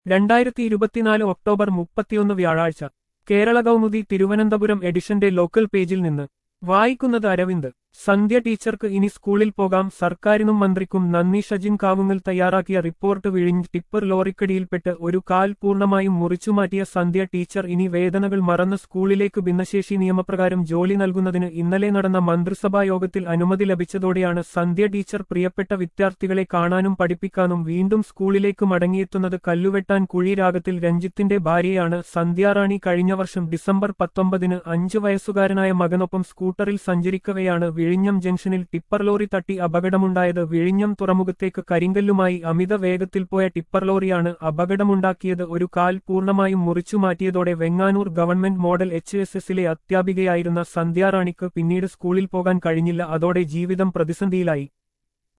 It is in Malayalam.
രണ്ടായിരത്തി ഇരുപത്തിനാല് ഒക്ടോബർ മുപ്പത്തിയൊന്ന് വ്യാഴാഴ്ച കേരള കൗമുദി തിരുവനന്തപുരം എഡിഷന്റെ ലോക്കൽ പേജിൽ നിന്ന് വായിക്കുന്നത് അരവിന്ദ് സന്ധ്യ ടീച്ചർക്ക് ഇനി സ്കൂളിൽ പോകാം സർക്കാരിനും മന്ത്രിക്കും നന്ദി ഷജിൻ കാവുങ്ങൽ തയ്യാറാക്കിയ റിപ്പോർട്ട് വിഴിഞ്ഞ് ടിപ്പർ ലോറിക്കടിയിൽപ്പെട്ട് ഒരു കാൽ പൂർണ്ണമായും മുറിച്ചുമാറ്റിയ സന്ധ്യ ടീച്ചർ ഇനി വേദനകൾ മറന്ന് സ്കൂളിലേക്ക് ഭിന്നശേഷി നിയമപ്രകാരം ജോലി നൽകുന്നതിന് ഇന്നലെ നടന്ന മന്ത്രിസഭാ യോഗത്തിൽ അനുമതി ലഭിച്ചതോടെയാണ് സന്ധ്യ ടീച്ചർ പ്രിയപ്പെട്ട വിദ്യാർത്ഥികളെ കാണാനും പഠിപ്പിക്കാനും വീണ്ടും സ്കൂളിലേക്ക് മടങ്ങിയെത്തുന്നത് കല്ലുവെട്ടാൻ കുഴി രാഗത്തിൽ രഞ്ജിത്തിന്റെ ഭാര്യയാണ് സന്ധ്യാറാണി കഴിഞ്ഞ വർഷം ഡിസംബർ പത്തൊമ്പതിന് അഞ്ചു വയസ്സുകാരനായ മകനൊപ്പം സ്കൂട്ടറിൽ സഞ്ചരിക്കവെയാണ് വിഴിഞ്ഞം ജംഗ്ഷനിൽ ടിപ്പർ ലോറി തട്ടി അപകടമുണ്ടായത് വിഴിഞ്ഞം തുറമുഖത്തേക്ക് കരിങ്കല്ലുമായി അമിത വേഗത്തിൽ പോയ ടിപ്പർ ലോറിയാണ് അപകടമുണ്ടാക്കിയത് ഒരു കാൽ പൂർണ്ണമായും മുറിച്ചുമാറ്റിയതോടെ Venganoor government model H S എസിലെ അധ്യാപികയായിരുന്ന സന്ധ്യാറാണിക്ക് പിന്നീട് സ്കൂളിൽ പോകാൻ കഴിഞ്ഞില്ല അതോടെ ജീവിതം പ്രതിസന്ധിയിലായി